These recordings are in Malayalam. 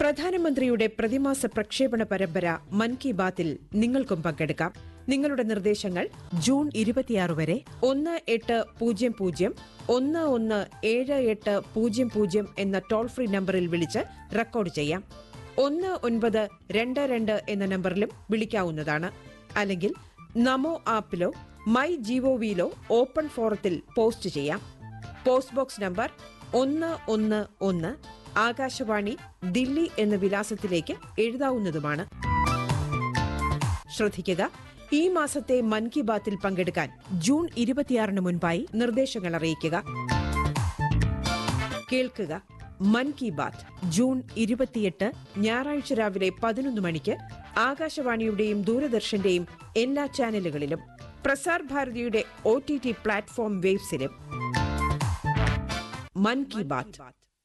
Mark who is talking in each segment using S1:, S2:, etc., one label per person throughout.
S1: പ്രധാനമന്ത്രിയുടെ പ്രതിമാസ പ്രക്ഷേപണ പരമ്പര മൻ കി ബാത്തിൽ നിങ്ങൾക്കും പങ്കെടുക്കാം നിങ്ങളുടെ നിർദ്ദേശങ്ങൾ ജൂൺ ഇരുപത്തിയാറ് വരെ ഒന്ന് എട്ട് പൂജ്യം പൂജ്യം ഒന്ന് ഒന്ന് ഏഴ് എട്ട് പൂജ്യം പൂജ്യം എന്ന ടോൾ ഫ്രീ നമ്പറിൽ വിളിച്ച് റെക്കോർഡ് ചെയ്യാം ഒന്ന് ഒൻപത് രണ്ട് രണ്ട് എന്ന നമ്പറിലും വിളിക്കാവുന്നതാണ് അല്ലെങ്കിൽ നമോ ആപ്പിലോ മൈ ജിഒവിയിലോ ഓപ്പൺ ഫോറത്തിൽ പോസ്റ്റ് ചെയ്യാം പോസ്റ്റ് ബോക്സ് നമ്പർ ഒന്ന് ഒന്ന് ഒന്ന് ആകാശവാണി ദില്ലി എന്ന വിലാസത്തിലേക്ക് എഴുതാവുന്നതുമാണ് ശ്രദ്ധിക്കുക ഈ മാസത്തെ മൻ കി ബാത്തിൽ പങ്കെടുക്കാൻ ജൂൺ ഇരുപത്തിയാറിന് മുൻപായി നിർദ്ദേശങ്ങൾ അറിയിക്കുക കേൾക്കുക മൻ കി ബാത്ത് ജൂൺ ഇരുപത്തിയെട്ട് ഞായറാഴ്ച രാവിലെ പതിനൊന്ന് മണിക്ക് ആകാശവാണിയുടെയും ദൂരദർശന്റെയും എല്ലാ ചാനലുകളിലും പ്രസാർ ഭാരതിയുടെ ഒ ടി ടി പ്ലാറ്റ്ഫോം വേബ്സിലും മൻ കി ബാത്ത്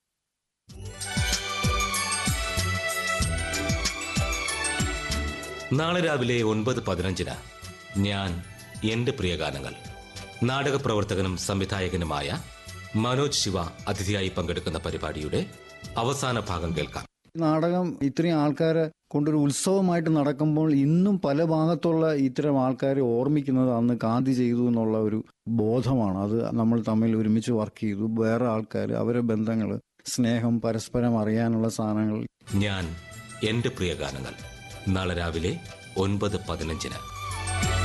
S2: നാളെ രാവിലെ ഒൻപത് പതിനഞ്ചിന് ഞാൻ എന്റെ പ്രിയഗാനങ്ങൾ നാടക പ്രവർത്തകനും സംവിധായകനുമായ മനോജ് ശിവ അതിഥിയായി പങ്കെടുക്കുന്ന പരിപാടിയുടെ അവസാന ഭാഗം കേൾക്കാം
S3: നാടകം ഇത്രയും ആൾക്കാരെ കൊണ്ടൊരു ഉത്സവമായിട്ട് നടക്കുമ്പോൾ ഇന്നും പല ഭാഗത്തുള്ള ഇത്തരം ആൾക്കാരെ ഓർമ്മിക്കുന്നത് അന്ന് ഗാന്ധി ചെയ്തു എന്നുള്ള ഒരു ബോധമാണ് അത് നമ്മൾ തമ്മിൽ ഒരുമിച്ച് വർക്ക് ചെയ്തു വേറെ ആൾക്കാർ അവരെ ബന്ധങ്ങൾ സ്നേഹം പരസ്പരം അറിയാനുള്ള സാധനങ്ങൾ
S2: ഞാൻ എന്റെ പ്രിയഗാനങ്ങൾ നാളെ രാവിലെ ഒൻപത് പതിനഞ്ചിന്